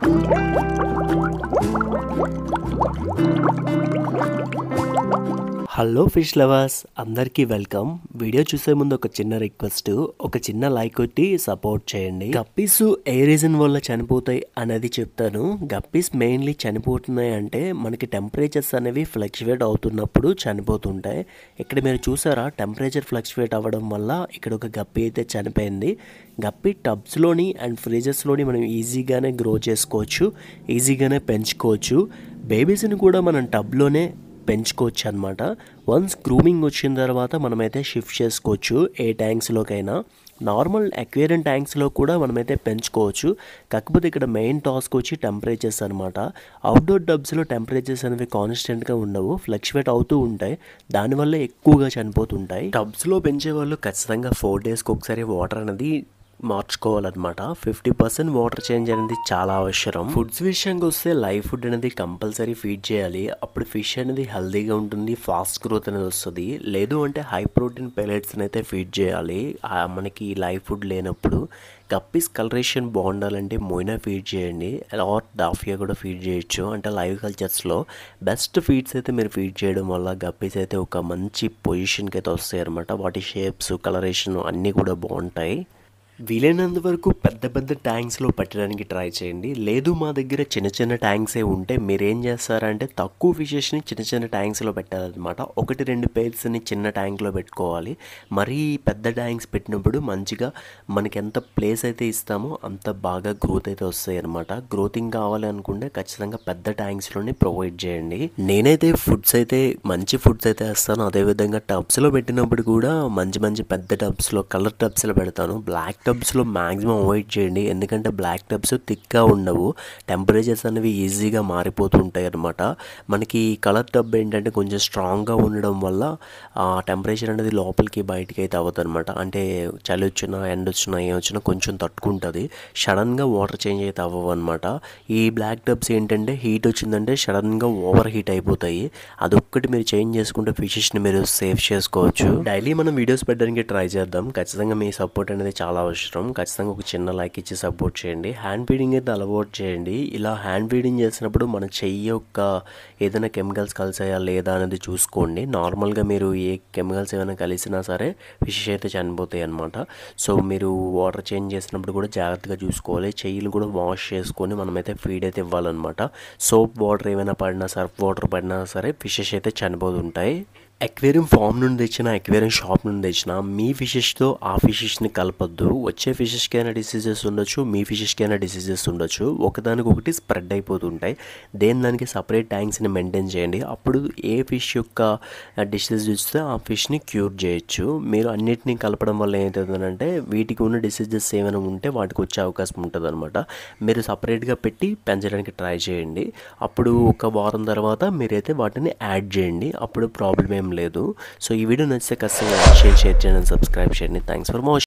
hello fish lovers అందరికీ welcome video చూసే ముందు ఒక చిన్న రిక్వెస్ట్ ఒక చిన్న లైక్ కొట్టి సపోర్ట్ చేయండి గప్పీస్ ఏ రీజన్ వల్ల చనిపోతాయి అనేది చెప్తాను గప్పీస్ మెయిన్లీ చనిపోతున్నాయి అంటే మనకి టెంపరేచర్స్ అనేవి ఫ్లక్చువేట్ అవుతున్నప్పుడు చనిపోతుంటాయి ఇక్కడ మీరు చూసారా టెంపరేచర్ ఫ్లక్చువేట్ అవ్వడం వల్ల ఇక్కడ ఒక గప్పి అయితే చనిపోయింది గప్పి టబ్స్లోని అండ్ ఫ్రీజర్స్లోని మనం ఈజీగానే గ్రో చేసుకోవచ్చు ఈజీగానే పెంచుకోవచ్చు బేబీస్ని కూడా మనం టబ్లోనే పెంచుకోవచ్చు అనమాట వన్స్ గ్రూమింగ్ వచ్చిన తర్వాత మనమైతే షిఫ్ట్ చేసుకోవచ్చు ఏ ట్యాంక్స్లోకైనా నార్మల్ అక్వేరియం ట్యాంక్స్లో కూడా మనమైతే పెంచుకోవచ్చు కాకపోతే ఇక్కడ మెయిన్ టాస్క్ వచ్చి టెంపరేచర్స్ అనమాట అవుట్డోర్ డబ్స్లో టెంపరేచర్స్ అనేవి కాన్స్టెంట్గా ఉండవు ఫ్లక్చువేట్ అవుతూ ఉంటాయి దానివల్ల ఎక్కువగా చనిపోతుంటాయి టబ్స్లో పెంచే వాళ్ళు ఖచ్చితంగా ఫోర్ డేస్కి ఒకసారి వాటర్ అనేది మార్చుకోవాలన్నమాట ఫిఫ్టీ పర్సెంట్ వాటర్ చేంజ్ అనేది చాలా అవసరం ఫుడ్స్ విషయానికి వస్తే లైవ్ ఫుడ్ అనేది కంపల్సరీ ఫీడ్ చేయాలి అప్పుడు ఫిష్ అనేది హెల్తీగా ఉంటుంది ఫాస్ట్ గ్రోత్ అనేది వస్తుంది లేదు అంటే హై ప్రోటీన్ పెలెట్స్ అయితే ఫీడ్ చేయాలి ఆ మనకి లైవ్ ఫుడ్ లేనప్పుడు కప్పీస్ కలరేషన్ బాగుండాలంటే మొయినా ఫీడ్ చేయండి ఆర్ డాఫియా కూడా ఫీడ్ చేయొచ్చు అంటే లైవ్ కల్చర్స్లో బెస్ట్ ఫీడ్స్ అయితే మీరు ఫీడ్ చేయడం వల్ల గప్పీస్ అయితే ఒక మంచి పొజిషన్కి అయితే వస్తాయి అనమాట వాటి షేప్స్ కలరేషన్ అన్నీ కూడా బాగుంటాయి వీలైనంత వరకు పెద్ద పెద్ద ట్యాంక్స్లో పెట్టడానికి ట్రై చేయండి లేదు మా దగ్గర చిన్న చిన్న ట్యాంక్సే ఉంటే మీరు ఏం చేస్తారంటే తక్కువ ఫిషెస్ని చిన్న చిన్న ట్యాంక్స్లో పెట్టాలన్నమాట ఒకటి రెండు పేర్స్ని చిన్న ట్యాంక్లో పెట్టుకోవాలి మరీ పెద్ద ట్యాంక్స్ పెట్టినప్పుడు మంచిగా మనకి ఎంత ప్లేస్ అయితే ఇస్తామో అంత బాగా గ్రోత్ అయితే వస్తాయి అనమాట గ్రోతింగ్ కావాలి అనుకుంటే ఖచ్చితంగా పెద్ద ట్యాంక్స్లోనే ప్రొవైడ్ చేయండి నేనైతే ఫుడ్స్ అయితే మంచి ఫుడ్స్ అయితే వేస్తాను అదేవిధంగా టబ్స్లో పెట్టినప్పుడు కూడా మంచి మంచి పెద్ద టబ్స్లో కలర్ టబ్స్లో పెడతాను బ్లాక్ టబ్స్లో మ్యాక్సిమం అవాయిడ్ చేయండి ఎందుకంటే బ్లాక్ టబ్స్ థిక్గా ఉండవు టెంపరేచర్స్ అనేవి ఈజీగా మారిపోతుంటాయి అనమాట మనకి కలర్ టబ్ ఏంటంటే కొంచెం స్ట్రాంగ్గా ఉండడం వల్ల ఆ టెంపరేచర్ అనేది లోపలికి బయటికి అయితే అవ్వదు అనమాట అంటే చలి వచ్చినా ఎండ వచ్చినా ఏం వచ్చినా కొంచెం తట్టుకుంటుంది సడన్గా వాటర్ చేంజ్ అయితే అవ్వవు అనమాట ఈ బ్లాక్ టబ్స్ ఏంటంటే హీట్ వచ్చిందంటే సడన్గా ఓవర్ హీట్ అయిపోతాయి అదొక్కటి మీరు చేంజ్ చేసుకుంటే ఫిషెస్ని మీరు సేవ్ చేసుకోవచ్చు డైలీ మనం వీడియోస్ పెట్టడానికి ట్రై చేద్దాం ఖచ్చితంగా మీ సపోర్ట్ అనేది చాలా అవసరం ఖచ్చితంగా ఒక చిన్న లైక్ ఇచ్చి సపోర్ట్ చేయండి హ్యాండ్ ఫీడింగ్ అయితే అలవాటు చేయండి ఇలా హ్యాండ్ ఫీడింగ్ చేసినప్పుడు మన చెయ్యి యొక్క ఏదైనా కెమికల్స్ కలిసాయా లేదా అనేది చూసుకోండి నార్మల్గా మీరు ఏ కెమికల్స్ ఏమైనా కలిసినా సరే ఫిష్ అయితే చనిపోతాయి అనమాట సో మీరు వాటర్ చేంజ్ చేసినప్పుడు కూడా జాగ్రత్తగా చూసుకోవాలి చెయ్యిలు కూడా వాష్ చేసుకొని మనమైతే ఫీడ్ అయితే ఇవ్వాలన్నమాట సోప్ వాటర్ ఏమైనా పడినా సర్ఫ్ వాటర్ పడినా సరే ఫిషెస్ అయితే చనిపోతుంటాయి అక్వేరియం ఫామ్ నుండి తెచ్చిన అక్వేరియం షాప్ నుండి తెచ్చిన మీ ఫిషెస్తో ఆ ఫిషెస్ని కలపొద్దు వచ్చే ఫిషెస్కైనా డిసీజెస్ ఉండొచ్చు మీ ఫిషెస్కైనా డిసీజెస్ ఉండొచ్చు ఒకదానికొకటి స్ప్రెడ్ అయిపోతుంటాయి దేని దానికి సపరేట్ ట్యాంక్స్ని మెయింటైన్ చేయండి అప్పుడు ఏ ఫిష్ యొక్క డిసీజెస్ చూస్తే ఆ ఫిష్ని క్యూర్ చేయొచ్చు మీరు అన్నిటినీ కలపడం వల్ల ఏంటంటే వీటికి ఉన్న డిసీజెస్ ఏమైనా ఉంటే వాటికి వచ్చే అవకాశం ఉంటుంది అనమాట మీరు సపరేట్గా పెట్టి పెంచడానికి ట్రై చేయండి అప్పుడు ఒక వారం తర్వాత మీరైతే వాటిని యాడ్ చేయండి అప్పుడు ప్రాబ్లం ఏం లేదు సో ఈ వీడియో నచ్చితే ఖచ్చితంగా షేర్ షేర్ చేయండి సబ్స్క్రైబ్ చేయండి థ్యాంక్స్ ఫర్ వాచింగ్